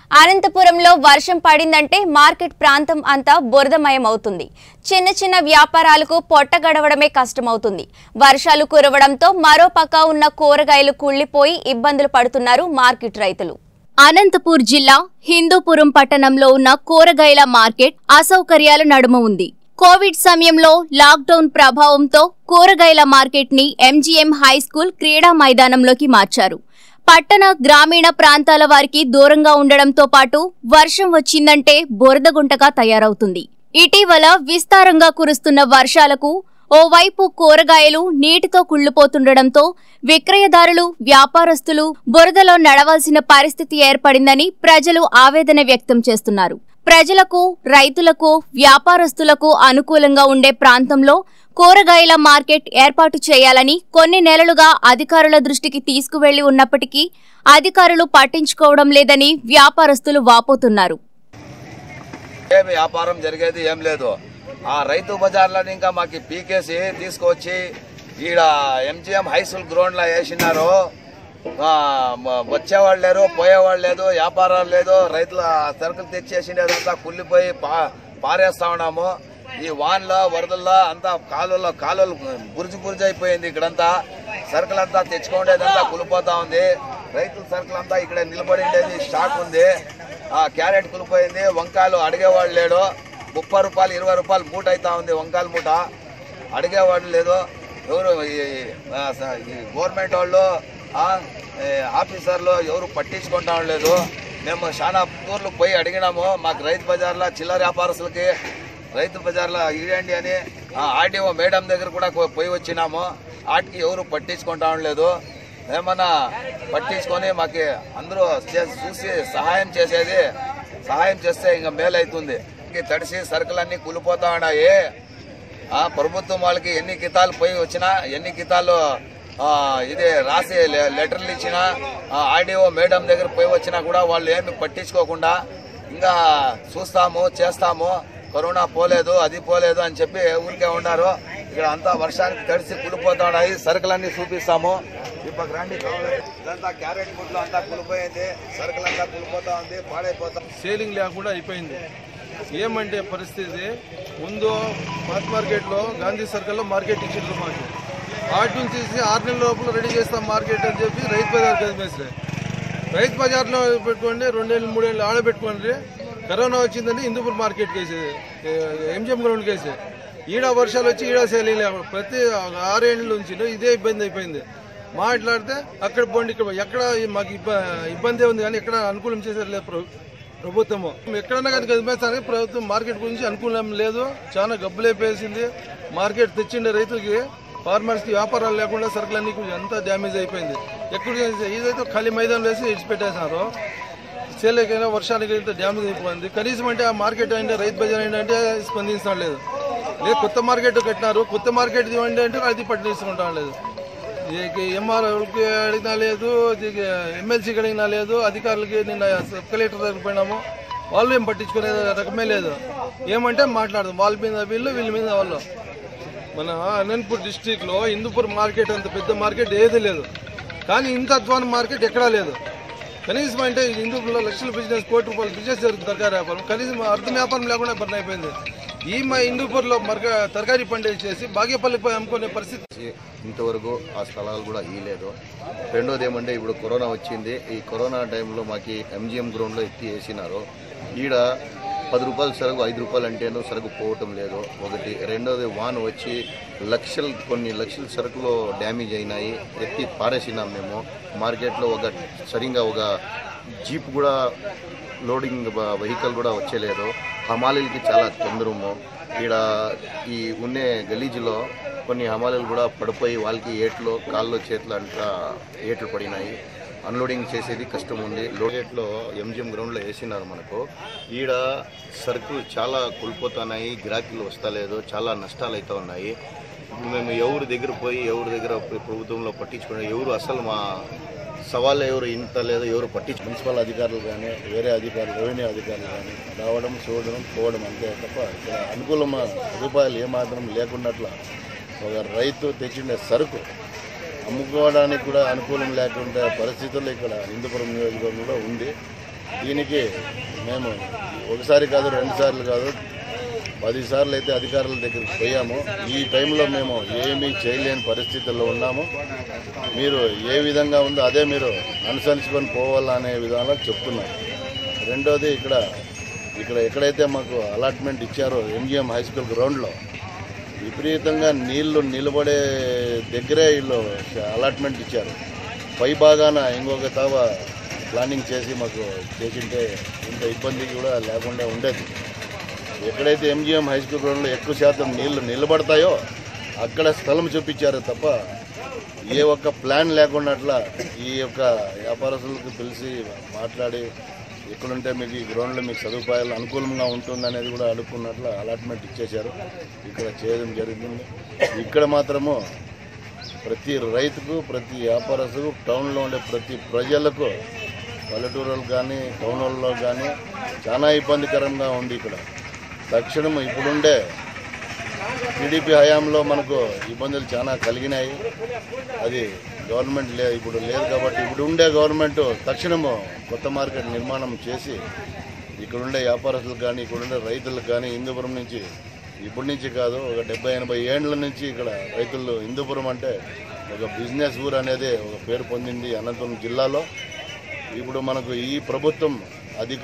అనంతపురంలో వర్షం పడిందంటే మార్కెట్ ప్రాంతం అంతా బురదమయం అవుతుంది చిన్న చిన్న వ్యాపారాలకు పొట్ట గడవడమే కష్టమవుతుంది వర్షాలు కురవడంతో మరోపక్క ఉన్న కూరగాయలు కుళ్లిపోయి ఇబ్బందులు పడుతున్నారు మార్కెట్ రైతులు అనంతపూర్ జిల్లా హిందూపురం పట్టణంలో ఉన్న కూరగాయల మార్కెట్ అసౌకర్యాల నడుమ ఉంది కోవిడ్ సమయంలో లాక్డౌన్ ప్రభావంతో కూరగాయల మార్కెట్ ని ఎంజీఎం హైస్కూల్ క్రీడా మైదానంలోకి మార్చారు పట్టణ గ్రామీణ ప్రాంతాల వారికి దూరంగా ఉండడంతో పాటు వర్షం వచ్చిందంటే బురదగుంటగా తయారవుతుంది ఇటీవల విస్తారంగా కురుస్తున్న వర్షాలకు ఓవైపు కూరగాయలు నీటితో కుళ్లిపోతుండటంతో విక్రయదారులు వ్యాపారస్తులు బురదలో నడవాల్సిన పరిస్థితి ఏర్పడిందని ప్రజలు ఆవేదన వ్యక్తం చేస్తున్నారు ప్రజలకు రైతులకు వ్యాపారస్తులకు అనుకూలంగా ఉండే ప్రాంతంలో కూరగాయల మార్కెట్ ఏర్పాటు చేయాలని కొన్ని నెలలుగా అధికారుల దృష్టికి తీసుకువెళ్లి ఉన్నప్పటికీ అధికారులు పట్టించుకోవడం లేదని వ్యాపారస్తులు వాపోతున్నారు ఏమి వ్యాపారం జరిగేది ఏం లేదు ఆ రైతు బజార్లని ఇంకా మాకు పీకేసి తీసుకొచ్చి ఈడ ఎంజిఎం హై స్కూల్ గ్రౌండ్లో వేసినారు ఆ, మ- వచ్చేవాళ్ళు లేరు పోయేవాళ్ళు లేదు వ్యాపారాలు లేదు రైతుల సరుకులు తెచ్చేసినదంతా కుళ్ళిపోయి పా పారేస్తా ఉన్నాము ఈ వాన్లో వరదల్లో అంతా కాలువలో కాలువలు బురుజు బురుజు అయిపోయింది ఇక్కడంతా సరుకులంతా తెచ్చుకోండేదంతా కులిపోతా ఉంది రైతుల సరుకులంతా ఇక్కడ నిలబడి ఉండేది స్టాక్ ఉంది ఆ క్యారెట్ కులిపోయింది వంకాయలు అడిగేవాడు లేడు ముప్పై రూపాయలు ఇరవై రూపాయలు మూట అవుతా ఉంది వంకాయల మూట అడిగేవాడు లేదు ఎవరు ఈ- ఆ, స- ఈ గవర్నమెంట్ వాళ్ళు ఆ, ఈ ఆఫీసర్లు ఎవరు పట్టించుకుంటా లేదు మేము చాలా ఊర్లు పోయి అడిగినాము మాకు రైతు బజార్లో చిల్లర వ్యాపారస్తులకి రైతు బజార్లో ఇవ్వండి అని ఆర్డీఓ మేడం దగ్గర కూడా పో- పోయి వచ్చినాము వాటికి ఎవరు పట్టించుకుంటా లేదు ఏమన్నా పట్టించుకొని మాకు అందరూ చే- చూసి సహాయం చేసేది సహాయం చేస్తే ఇంకా మేలైతుంది ఈ తడిసి సరుకులన్నీ కూలిపోతా ఉన్నాయి ఆ, ప్రభుత్వం వాళ్ళకి ఎన్ని కితాలు పోయి వచ్చినా ఎన్ని కితాలు ఆ, ఇది రాసి లె- లెటర్లు ఇచ్చినా ఆర్డీఓ మేడం దగ్గర పోయి వచ్చినా కూడా వాళ్ళు ఏమి పట్టించుకోకుండా ఇంకా చూస్తాము చేస్తాము కరోనా పోలేదు అది పోలేదు అని చెప్పి ఊరికే ఉన్నారు ఇక్కడ అంతా వర్షానికి తడిసి కులిపోతా ఉన్నాయి సరుకులన్నీ చూపిస్తాము ఇప్పుడు రండి ఇదంతా క్యారెట్ గుడ్లు అంతా కులిపోయింది సరుకులంతా కులిపోతా ఉంది పాడైపోతా సేలింగ్ లేకుండా అయిపోయింది ఏమంటే పరిస్థితి ముందు పాత మార్కెట్లో గాంధీ సర్కిల్లో మార్కెట్ ఇచ్చిండ్రు మాకు ఆటి నుంచి తీసి ఆరు నెలల లోపల రెడీ చేస్తాం మార్కెట్ అని చెప్పి రైతు బజార్ కదిమేసారు రైతు బజార్లో పెట్టుకోండి రెండేళ్ళు మూడేళ్ళు ఆడ పెట్టుకోండి కరోనా వచ్చిందని హిందూపూర్ మార్కెట్కి వేసేది ఎంజిఎం గ్రౌండ్కి వేసేది ఈడ వర్షాలు వచ్చి ఈడ సేలింగ్ లేకుండా ప్రతి ఆరేళ్ళ నుంచి ఇదే ఇబ్బంది అయిపోయింది మాట్లాడితే అక్కడ పోండి ఇక్కడ పోండి. ఎక్కడ మాకు ఇబ్బ- ఇబ్బంది ఉంది కానీ ఎక్కడ అనుకూలం చేసేది లేదు ప్రభు- ప్రభుత్వము ఎక్కడన్నా కానీ గదిమేస్తానికి ప్రభుత్వం మార్కెట్ గురించి అనుకూలం లేదు చాలా గబ్బులేపేసింది మార్కెట్ తెచ్చిండే రైతుకి ఫార్మర్స్కి వ్యాపారాలు లేకుండా సరుకులన్నీ కూడా అంతా డ్యామేజ్ అయిపోయింది ఎక్కడ ఇదైతే ఖాళీ మైదానం వేసి ఇడిచిపెట్టేసినారు సేలేకైనా వర్షానికి అయితే డ్యామేజ్ అయిపోయింది కనీసం అంటే ఆ మార్కెట్ అంటే రైతు బజార్ ఏంటంటే స్పందించడం లేదు లేదు కొత్త మార్కెట్ కట్టినారు కొత్త మార్కెట్ ఇవ్వండి అంటే అది పట్టించుకుంటాం లేదు ఎంఆర్ఓకి అడిగినా లేదు ఎమ్మెల్సీకి అడిగినా లేదు అధికారులకి నిన్న సబ్ కలెక్టర్ దగ్గర పోయినాము వాళ్ళు ఏం పట్టించుకునే రకమే లేదు ఏమంటే మాట్లాడదాం వాళ్ళ మీద వీళ్ళు వీళ్ళ మీద వాళ్ళు మన అనంతపూర్ డిస్టిక్ లో హిందూపూర్ మార్కెట్ అంత పెద్ద మార్కెట్ ఏది లేదు కానీ ఇంత అధ్వాన మార్కెట్ ఎక్కడా లేదు కనీసం అంటే హిందూపూర్లో లక్షల బిజినెస్ కోటి రూపాయల బిజినెస్ జరుగుతుంది తరకారీ వ్యాపారం కనీసం అర్థం వ్యాపారం లేకుండా బర్న్ అయిపోయింది ఈ మా హిందూపూర్లో మరక తరకారీ పంట చేసి బాగేపల్లికి పోయి అమ్ముకునే పరిస్థితి చేసి ఇంతవరకు ఆ స్థలాలు కూడా ఇయ్యలేదు రెండోది ఏమంటే ఇప్పుడు కరోనా వచ్చింది ఈ కరోనా టైంలో మాకు ఎంజిఎం గ్రౌండ్లో ఎత్తి వేసినారు ఈడ పది రూపాయల సరుకు ఐదు రూపాయలు అంటేనూ సరుకు పోవటం లేదు ఒకటి రెండోది వాన వచ్చి లక్షలు కొన్ని లక్షల సరుకులు డ్యామేజ్ అయినాయి ఎత్తి పారేసినాం మేము మార్కెట్లో ఒక సరిగా ఒక జీప్ కూడా లోడింగ్ వెహికల్ కూడా వచ్చేలేదు హమాలీలకి చాలా తొందరము ఈడ ఈ ఉన్నే గలీజ్లో కొన్ని హమాలీలు కూడా పడిపోయి వాళ్ళకి ఏట్లు కాళ్ళు చేతులు అంతా ఏట్లు పడినాయి అన్లోడింగ్ చేసేది కష్టం ఉంది లోడేట్లో ఎంజిఎం గ్రౌండ్లో వేసినారు మనకు ఈడ సరుకులు చాలా కోల్పోతున్నాయి గిరాకీలు వస్తలేదు చాలా నష్టాలు అయితే ఉన్నాయి ఇప్పుడు మేము ఎవరి దగ్గర పోయి ఎవరి దగ్గర ప్ర- ప్రభుత్వంలో పట్టించుకునే ఎవరు అసలు మా సవాళ్ళు ఎవరు ఇంత లేదు ఎవరు పట్టించు మున్సిపల్ అధికారులు కానీ వేరే అధికారులు రెవెన్యూ అధికారులు కానీ రావడం చూడడం పోవడం అంతే తప్ప ఇక్కడ అనుకూలమ రూపాయలు ఏమాత్రం లేకున్నట్ల ఒక రైతు తెచ్చిన సరుకు అమ్ముకోవడానికి కూడా అనుకూలం లేకుండా పరిస్థితుల్లో ఇక్కడ హిందూపురం నియోజకవర్గంలో ఉంది దీనికి మేము ఒకసారి కాదు రెండు సార్లు కాదు పది సార్లు అయితే అధికారుల దగ్గరికి పోయాము ఈ టైంలో మేము ఏమీ చేయలేని పరిస్థితుల్లో ఉన్నాము మీరు ఏ విధంగా ఉందో అదే మీరు అనుసరించుకొని పోవాలనే విధానంలో చెప్తున్నారు రెండోది ఇక్కడ ఇక్కడ ఎక్కడైతే మాకు అలాట్మెంట్ ఇచ్చారో ఎంజిఎం హై స్కూల్ గ్రౌండ్లో విపరీతంగా నీళ్లు నిలబడే దగ్గరే వీళ్ళు అలాట్మెంట్ ఇచ్చారు పై భాగాన ఇంకొక తావ ప్లానింగ్ చేసి మాకు చేసింటే ఇంత ఇబ్బంది కూడా లేకుండా ఉండేది ఎక్కడైతే ఎంజిఎం హై స్కూల్ గ్రౌండ్లో ఎక్కువ శాతం నీళ్లు నిలబడతాయో అక్కడ స్థలం చూపించారు తప్ప ఏ ఒక్క ప్లాన్ లేకున్నట్ల ఈ యొక్క వ్యాపారస్తులకు పిలిచి మాట్లాడి ఎక్కడుంటే మీకు ఈ గ్రౌండ్లో మీకు సదుపాయాలు అనుకూలంగా ఉంటుందనేది కూడా అనుకున్నట్లు అలాట్మెంట్ ఇచ్చేశారు ఇక్కడ చేయడం జరిగింది ఇక్కడ మాత్రము ప్రతి రైతుకు ప్రతి వ్యాపారస్తుకు టౌన్లో ఉండే ప్రతి ప్రజలకు పల్లెటూరులకు కానీ టౌన్లలో కానీ చాలా ఇబ్బందికరంగా ఉంది ఇక్కడ తక్షణం ఇప్పుడుండే టీడీపీ హయాంలో మనకు ఇబ్బందులు చాలా కలిగినాయి అది గవర్నమెంట్ లే ఇప్పుడు లేదు కాబట్టి ఇప్పుడు ఉండే గవర్నమెంట్ తక్షణము కొత్త మార్కెట్ నిర్మాణం చేసి ఇక్కడ ఉండే వ్యాపారస్తులకు కానీ ఇక్కడ ఉండే రైతులకు కానీ హిందూపురం నుంచి ఇప్పటి నుంచి కాదు ఒక డెబ్బై ఎనభై ఏండ్ల నుంచి ఇక్కడ రైతులు హిందూపురం అంటే ఒక బిజినెస్ ఊరు అనేది ఒక పేరు పొందింది అనంతపురం జిల్లాలో ఇప్పుడు మనకు ఈ ప్రభుత్వం అధిక